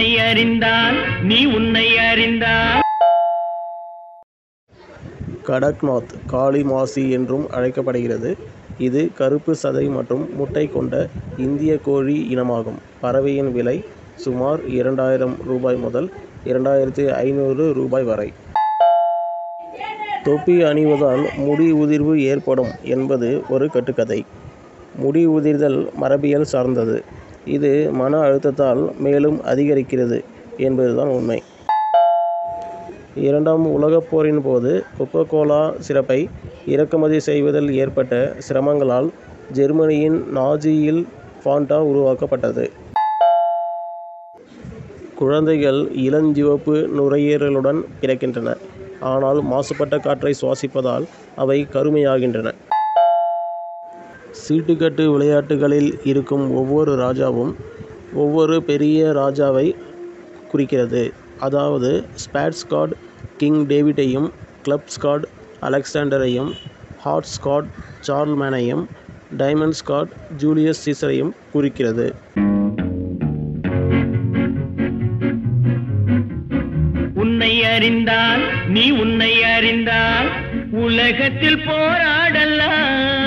உன்னை அறிந்தால் நீ உன்னை அறிந்தால் கடக்நாத் காளி மாசி என்றும் அழைக்கப்படுகிறது இது கருப்பு சதை மற்றும் முட்டை கொண்ட இந்திய கோழி இனமாகும் பறவையின் விலை சுமார் இரண்டாயிரம் ரூபாய் முதல் இரண்டாயிரத்தி ஐநூறு ரூபாய் வரை தொப்பி அணிவதால் முடி உதிர்வு ஏற்படும் என்பது ஒரு கட்டுக்கதை முடி உதிர்தல் மரபியல் சார்ந்தது இது மன அழுத்தத்தால் மேலும் அதிகரிக்கிறது என்பதுதான் உண்மை இரண்டாம் உலகப் போரின் போது கொக்கோ கோலா சிரப்பை இறக்குமதி செய்வதில் ஏற்பட்ட சிரமங்களால் ஜெர்மனியின் நாஜியில் ஃபாண்டா உருவாக்கப்பட்டது குழந்தைகள் இளஞ்சிவப்பு நுரையீரலுடன் பிறக்கின்றன ஆனால் மாசுபட்ட காற்றை சுவாசிப்பதால் அவை கருமையாகின்றன சீட்டுக்கட்டு விளையாட்டுகளில் இருக்கும் ஒவ்வொரு ராஜாவும் ஒவ்வொரு பெரிய ராஜாவை குறிக்கிறது அதாவது ஸ்பேட் ஸ்காட் கிங் டேவிட்டையும் கிளப் ஸ்காட் அலெக்சாண்டரையும் ஹாட் ஸ்காட் சார்ல்மேனையும் டைமண்ட் ஸ்காட் ஜூலியஸ் சீசரையும் குறிக்கிறது உன்னை அறிந்தால் நீ உன்னை அறிந்தால் உலகத்தில் போராடலாம்